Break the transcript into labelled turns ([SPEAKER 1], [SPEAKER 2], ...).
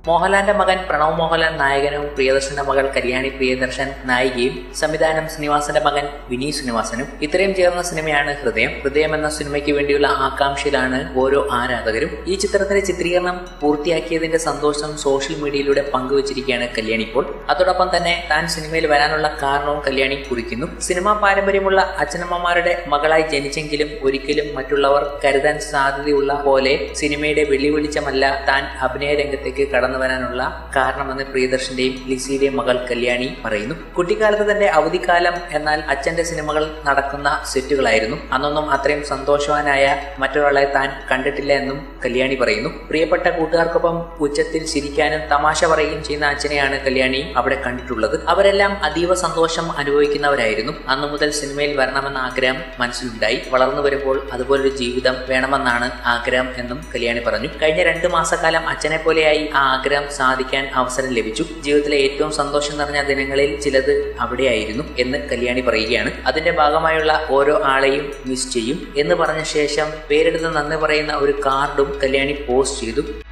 [SPEAKER 1] മോഹൻലാലിന്റെ മകൻ പ്രണവ് മോഹൻലാൽ നായകനും പ്രിയദർശന്റെ മകൾ കല്യാണി പ്രിയദർശൻ നായികയും സംവിധാനം ശ്രീനിവാസന്റെ മകൻ വിനീത് ശ്രീനിവാസനും ഇത്രയും ചേർന്ന സിനിമയാണ് ഹൃദയം ഹൃദയം എന്ന സിനിമയ്ക്ക് വേണ്ടിയുള്ള ആകാംക്ഷയിലാണ് ഓരോ ആരാധകരും ഈ ചിത്രത്തിന്റെ ചിത്രീകരണം പൂർത്തിയാക്കിയതിന്റെ സന്തോഷം സോഷ്യൽ മീഡിയയിലൂടെ പങ്കുവച്ചിരിക്കുകയാണ് കല്യാണി ഇപ്പോൾ അതോടൊപ്പം തന്നെ താൻ സിനിമയിൽ വരാനുള്ള കാരണവും കല്യാണി കുറിക്കുന്നു സിനിമാ പാരമ്പര്യമുള്ള അച്ഛനമ്മമാരുടെ മകളായി ജനിച്ചെങ്കിലും ഒരിക്കലും മറ്റുള്ളവർ കരുതാൻ സാധ്യതയുള്ള പോലെ സിനിമയുടെ വെള്ളി വെളിച്ചമല്ല താൻ അഭിനയ രംഗത്തേക്ക് കടന്നു വരാനുള്ള കാരണമെന്ന് പ്രിയദർശന്റെയും ലിസിയുടെയും മകൾ കല്യാണി പറയുന്നു കുട്ടിക്കാലത്ത് തന്റെ അവധിക്കാലം എന്നാൽ അച്ഛന്റെ സിനിമകൾ നടക്കുന്ന സെറ്റുകളായിരുന്നു അന്നൊന്നും അത്രയും സന്തോഷവാനായ മറ്റൊരാളെ താൻ കണ്ടിട്ടില്ല എന്നും കല്യാണി പറയുന്നു പ്രിയപ്പെട്ട കൂട്ടുകാർക്കൊപ്പം ഉച്ചത്തിൽ ചിരിക്കാനും തമാശ പറയുകയും ചെയ്യുന്ന അച്ഛനെയാണ് കല്യാണി അവിടെ കണ്ടിട്ടുള്ളത് അവരെല്ലാം അതീവ സന്തോഷം അനുഭവിക്കുന്നവരായിരുന്നു അന്നു മുതൽ സിനിമയിൽ വരണമെന്ന ആഗ്രഹം മനസ്സിലുണ്ടായി വളർന്നു വരുമ്പോൾ അതുപോലൊരു ജീവിതം വേണമെന്നാണ് ആഗ്രഹം എന്നും കല്യാണി പറഞ്ഞു കഴിഞ്ഞ രണ്ടു മാസക്കാലം അച്ഛനെ പോലെയായി ആ ആഗ്രഹം സാധിക്കാൻ അവസരം ലഭിച്ചു ജീവിതത്തിലെ ഏറ്റവും സന്തോഷം നിറഞ്ഞ ദിനങ്ങളിൽ ചിലത് അവിടെയായിരുന്നു എന്ന് കല്യാണി പറയുകയാണ് അതിന്റെ ഭാഗമായുള്ള ഓരോ ആളെയും മിസ് ചെയ്യും എന്ന് പറഞ്ഞ ശേഷം പേരെടുത്ത് നന്ദി പറയുന്ന ഒരു കാർഡും കല്യാണി പോസ്റ്റ് ചെയ്തു